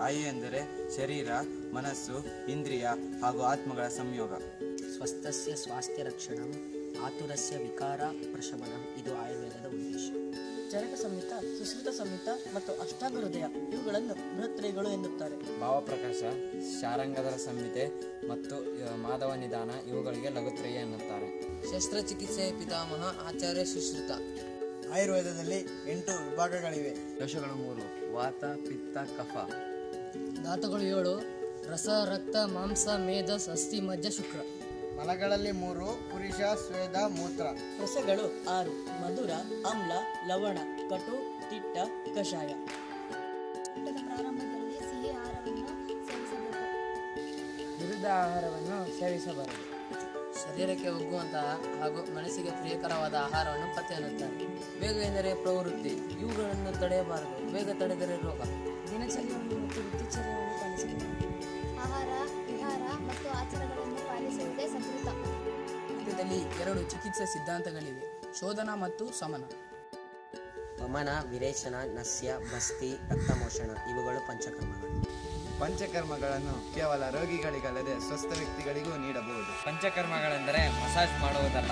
ಆಯು ಎಂದರೆ ಶರೀರ ಮನಸ್ಸು ಇಂದ್ರಿಯ ಹಾಗೂ ಆತ್ಮಗಳ ಸಂಯೋಗ ಸ್ವಸ್ಥಸ್ಯ ಸ್ವಾಸ್ಥ್ಯ ರಕ್ಷಣಂ ಆತುರಸ್ಯ ವಿಕಾರ ಪ್ರಶಮನಂ ಇದು ಆಯುರ್ವೇದದ ಉದ್ದೇಶ ಚರಕ ಸಂಹಿತ ಸುಶ್ರುತ ಸಂಹಿತ ಮತ್ತು ಅಷ್ಟಾಂಗ ಹೃದಯ ಇವುಗಳನ್ನು ಬೃಹತ್ರಯಗಳು ಎನ್ನುತ್ತಾರೆ ಭಾವಪ್ರಕಾಶ ಶಾರಂಗಧರ ಸಂಹಿತೆ ಮತ್ತು ಅ, ಮಾಧವ ನಿಧಾನ ಇವುಗಳಿಗೆ ಲಘುತ್ರಯ ಎನ್ನುತ್ತಾರೆ ಶಸ್ತ್ರಚಿಕಿತ್ಸೆಯ ಪಿತಾಮಹ ಆಚಾರ್ಯ ಸುಶ್ರುತ ಆಯುರ್ವೇದದಲ್ಲಿ ಎಂಟು ವಿಭಾಗಗಳಿವೆ ದೋಷಗಳು ಮೂರು ವಾತ ಪಿತ್ತ ಕಫ ಧಾತುಗಳು ಏಳು ರಸ ರಕ್ತ ಮಾಂಸ ಮೇಧಸ್ ಅಸ್ಥಿ ಮಜ್ಜ ಶುಕ್ರ ಮಲಗಳಲ್ಲಿ ಮೂರು ಪುರುಷ ಸ್ವೇದ ಮೂತ್ರ ರಸಗಳು ಆರು ಮಧುರ ಆಮ್ಲ ಲವಣ ಕಟು ತಿಟ್ಟ ಕಷಾಯ ಊಟದ ಪ್ರಾರಂಭದಲ್ಲಿ ಸಿಹಿ ಆಹಾರವನ್ನು ಸೇವಿಸಬೇಕು ವಿರುದ್ಧ ಆಹಾರವನ್ನು ಸೇವಿಸಬಾರದು ಶರೀರಕ್ಕೆ ಒಗ್ಗುವಂತಹ ಹಾಗೂ ಮನಸ್ಸಿಗೆ ಪ್ರಿಯಕರವಾದ ಆಹಾರವನ್ನು ಪತ್ತೆ ಎನ್ನುತ್ತಾರೆ ವೇಗ ಎಂದರೆ ಪ್ರವೃತ್ತಿ ಇವುಗಳನ್ನು ತಡೆಯಬಾರದು ವೇಗ ತಡೆದರೆ ರೋಗ ದಿನಚರ್ಯವನ್ನು ಮತ್ತು ವೃತ್ತಿಚರ್ಯವನ್ನು ಪಾಲಿಸಬೇಕು ಆಹಾರ ವಿಹಾರ ಮತ್ತು ಆಚಾರಗಳನ್ನು ಪಾಲಿಸುವುದೇ ಸಂಸ್ಕೃತ ಇದರಲ್ಲಿ ಎರಡು ಚಿಕಿತ್ಸೆ ಸಿದ್ಧಾಂತಗಳಿವೆ ಶೋಧನ ಮತ್ತು ಸಮನ ವಮನ ವಿರೇಚನ ನಸ್ಯ ಬಸ್ತಿ ರಕ್ತಮೋಷಣ ಇವುಗಳು ಪಂಚಕರ್ಮಗಳು ಪಂಚಕರ್ಮಗಳನ್ನು ಕೇವಲ ರೋಗಿಗಳಿಗಲ್ಲದೆ ಸ್ವಸ್ಥ ವ್ಯಕ್ತಿಗಳಿಗೂ ನೀಡಬಹುದು ಪಂಚಕರ್ಮಗಳೆಂದರೆ ಮಸಾಜ್ ಮಾಡುವುದಲ್ಲ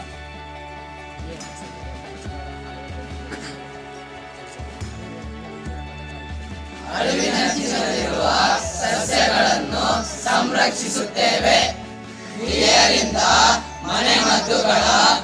ಸಂರಕ್ಷಿಸುತ್ತೇವೆ ಹಿರಿಯರಿಂದ ಮನೆ ಮದ್ದುಗಳ